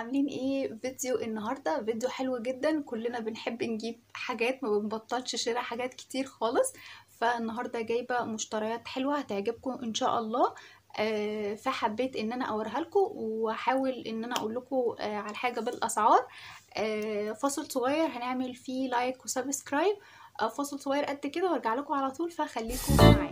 عاملين ايه فيديو النهارده فيديو حلو جدا كلنا بنحب نجيب حاجات ما بنبطلش شراء حاجات كتير خالص فالنهارده جايبه مشتريات حلوه هتعجبكم ان شاء الله آه، فحبيت ان انا اوريها لكم واحاول ان انا اقول لكم آه، على حاجه بالاسعار آه، فاصل صغير هنعمل فيه لايك وسبسكرايب آه، فاصل صغير قد كده وارجع لكم على طول فخليكم معايا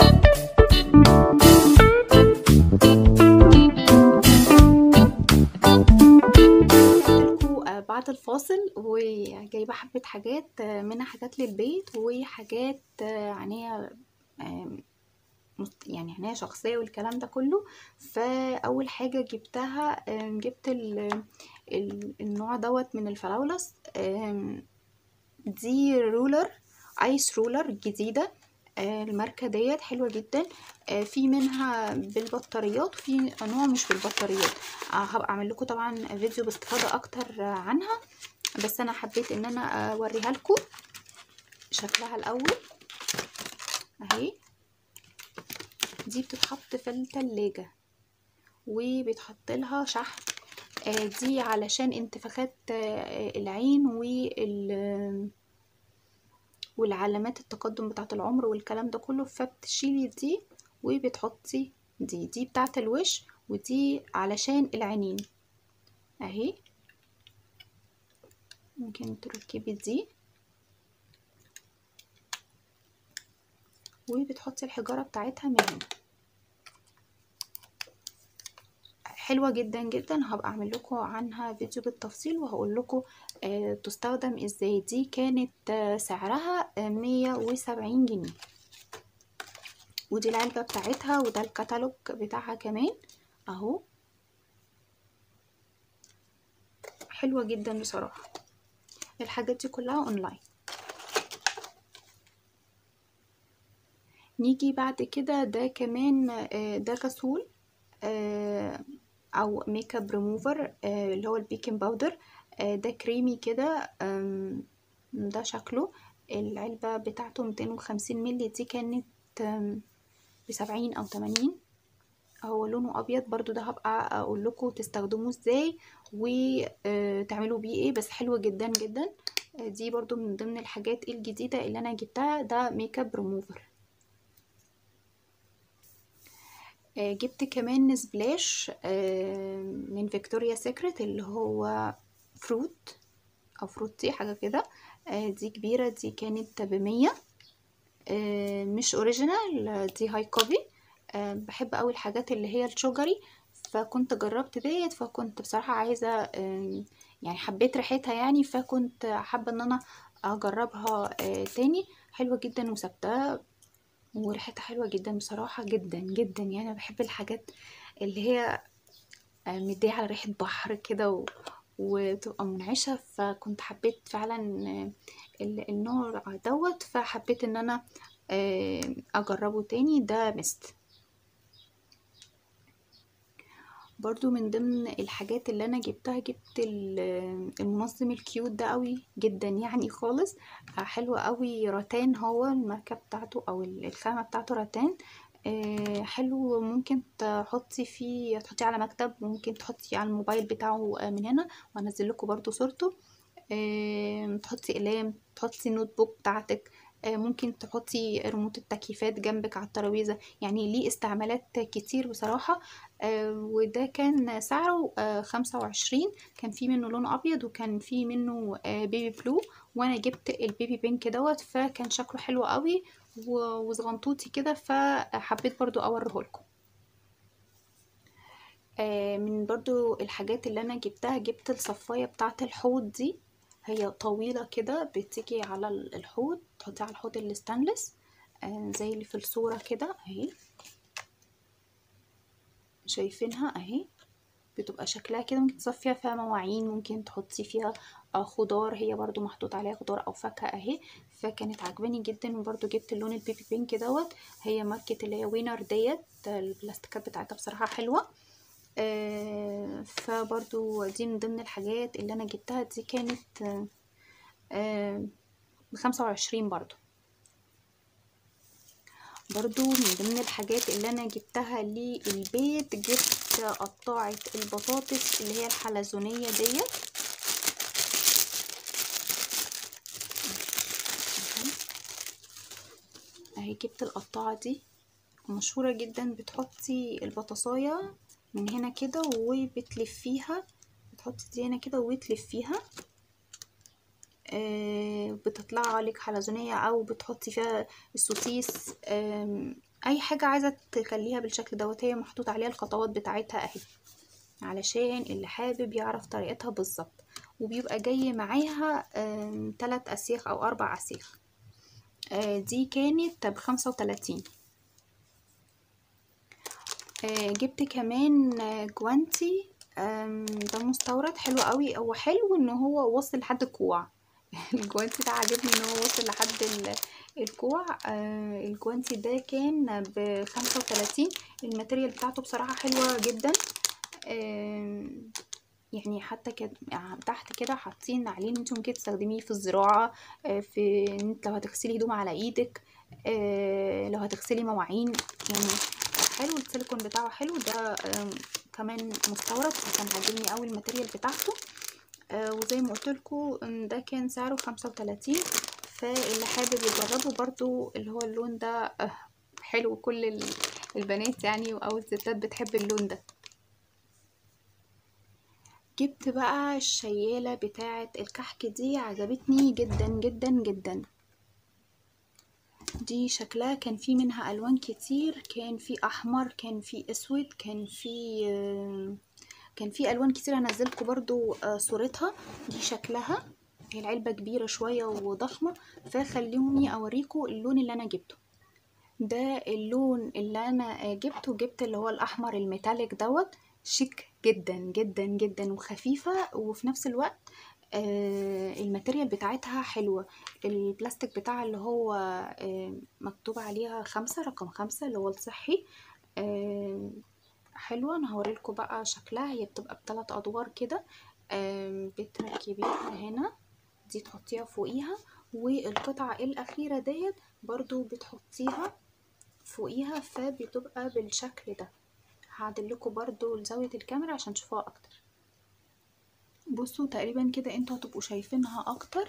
لكم بعد الفاصل وجايبه حبه حاجات آه، منها حاجات للبيت وحاجات آه، عناية آم، مست- يعني عناية شخصية والكلام ده كله فأول حاجة جبتها آم، جبت ال- ال- النوع دوت من الفراولس آم، دي رولر ايس رولر جديدة آه، الماركة ديت حلوة جدا آه، في منها بالبطاريات وفي نوع مش بالبطاريات آه، هبقى اعمل لكم طبعا فيديو باستفاضة اكتر آه، عنها بس انا حبيت ان انا اوريها لكم شكلها الاول اهي دي بتتحط في التلاجة وبيتحط لها شحم آه، دي علشان انتفاخات آه، العين وال والعلامات التقدم بتاعة العمر والكلام ده كله فبتشيلي دي وبتحطي دي دي بتاعة الوش ودي علشان العينين اهي ممكن تركبي دي وبتحطي الحجارة بتاعتها من هنا حلوة جدا جدا هبقى اعمل لكم عنها فيديو بالتفصيل وهقول لكم آه تستخدم ازاي دي كانت آه سعرها مية وسبعين جنيه ودي العلبة بتاعتها وده الكتالوج بتاعها كمان اهو حلوة جدا بصراحة الحاجات دي كلها اونلاين نيجي بعد كده ده كمان آه ده كسول آه او ميك اب ريموفر آه اللي هو البيكنج باودر آه ده كريمي كده ده شكله العلبة بتاعته 250 مللي دي كانت بسبعين او تمانين هو لونه ابيض برضو ده هبقى اقول لكم تستخدموه ازاي وتعملوا بيه ايه بس حلو جدا جدا دي برضو من ضمن الحاجات الجديدة اللي انا جبتها ده ميك اب ريموفر جبت كمان سبلاش من فيكتوريا سيكريت اللي هو فروت او فروتي حاجه كده دي كبيره دي كانت بمية مش اوريجينال دي هاي كوبي بحب قوي الحاجات اللي هي الشجري فكنت جربت ديت فكنت بصراحه عايزه يعني حبيت ريحتها يعني فكنت حابه ان انا اجربها تاني حلوه جدا وثابته وريحتها حلوة جدا بصراحة جدا جدا يعني أنا بحب الحاجات اللي هي مدية على ريحة بحر كده و... وتبقى منعشة فكنت حبيت فعلا النوع دوت فحبيت ان انا اجربه تاني ده مست برضو من ضمن الحاجات اللي انا جبتها جبت المنظم الكيوت ده قوي جدا يعني خالص حلو قوي راتان هو الماركه بتاعته او الخامه بتاعته راتان حلو ممكن تحطي فيه تحطيه على مكتب ممكن تحطي على الموبايل بتاعه من هنا وانزل لكم برضو صورته تحطي اقلام تحطي النوت بوك بتاعتك ممكن تحطي ريموت التكييفات جنبك على الترابيزه يعني ليه استعمالات كتير بصراحه وده كان سعره خمسة وعشرين كان في منه لون ابيض وكان في منه بيبي بلو وانا جبت البيبي بينك دوت فكان شكله حلو قوي وصغنطوطي كده فحبيت برضو اوريه لكم من برضو الحاجات اللي انا جبتها جبت الصفايه بتاعه الحوض دي هي طويلة كده بتيجي على الحوض تحطيها على الحوض الستانلس آه زي اللي في الصورة كده اهي شايفينها اهي بتبقى شكلها كده ممكن تصفيها فيها مواعين ممكن تحطي فيها آه خضار هي برضو محطوط عليها خضار او فاكهة اهي فكانت عجباني جدا وبرضو جبت اللون البيبي بينك دوت هي ماركة اللي هي وينر ديت البلاستيكات بتاعتها بصراحة حلوة آه فبرضو دي من ضمن الحاجات اللي انا جبتها دي كانت آه بخمسة وعشرين برضو برضو من ضمن الحاجات اللي انا جبتها للبيت جبت قطاعة البطاطس اللي هي الحلزونية ديت اهي جبت القطاعة دي مشهورة جدا بتحطي البطاطاية من هنا كده وبتلفيها بتحطي دي هنا كده وتلفيها آه بتطلع لك حلزونية او بتحطي فيها السوسيس آه اي حاجة عايزة تخليها بالشكل دوت هي محطوط عليها الخطوات بتاعتها اهي علشان اللي حابب يعرف طريقتها بالظبط وبيبقى جاي معاها آه تلات اسياخ او اربع اسياخ آه دي كانت بخمسة وتلاتين آه جبت كمان جوانتي ده مستورد حلو قوي هو حلو ان هو وصل لحد الكوع الجوانتي ده عجبني ان هو وصل لحد الكوع آه الجوانتي ده كان بخمسة وتلاتين الماتيريال بتاعته بصراحة حلوة جدا آه يعني حتى كده تحت كده حاطين عليه ان انت ممكن تستخدميه في الزراعة آه في لو هتغسلي هدوم على ايدك لو هتغسلي مواعين يعني حلو السيليكون بتاعه حلو ده كمان مستورد فكان عاجبني قوي الماتيريال بتاعته آه وزي ما قلت لكم ده كان سعره خمسة وتلاتين فاللي حابب يجربه برضو اللي هو اللون ده آه حلو كل البنات يعني او الستات بتحب اللون ده جبت بقى الشيالة بتاعة الكحك دي عجبتني جدا جدا جدا دي شكلها كان في منها الوان كتير كان في احمر كان في اسود كان في كان في الوان كتير هنزلكم برضو صورتها دي شكلها هي العلبة كبيرة شوية وضخمة فخلوني اوريكم اللون اللي انا جبته ده اللون اللي انا جبته جبت اللي هو الاحمر الميتاليك دوت شيك جدا جدا جدا وخفيفة وفي نفس الوقت آه الماتيريال بتاعتها حلوة البلاستيك بتاعها اللي هو آه مكتوب عليها خمسة رقم خمسة اللي هو الصحي آه حلوة انا هوريلكم بقى شكلها هي بتبقى بثلاث ادوار كده بتركبيها هنا دي تحطيها فوقيها والقطعة الاخيرة ديت برضو بتحطيها فوقيها فبتبقى بالشكل ده هعدلكوا برضو لزاوية الكاميرا عشان تشوفوها اكتر بصوا تقريبا كده انتوا هتبقوا شايفينها اكتر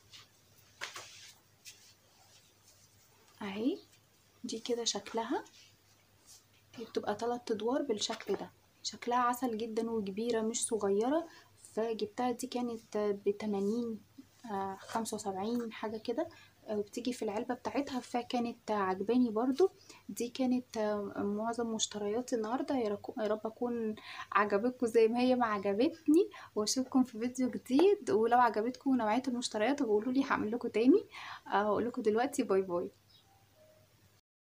اهي دي كده شكلها هي بتبقى تلات ادوار بالشكل ده شكلها عسل جدا وكبيرة مش صغيرة فجبتها دي كانت بتمانين خمسة وسبعين حاجة كده وبتيجي في العلبة بتاعتها فكانت عجباني برضو دي كانت معظم مشترياتي النهاردة يا رب أكون عجبتكم زي ما هي ما عجبتني واشوفكم في فيديو جديد ولو عجبتكم نوعية المشتريات بقولولي هعمل لكم تاني اقول لكم دلوقتي باي باي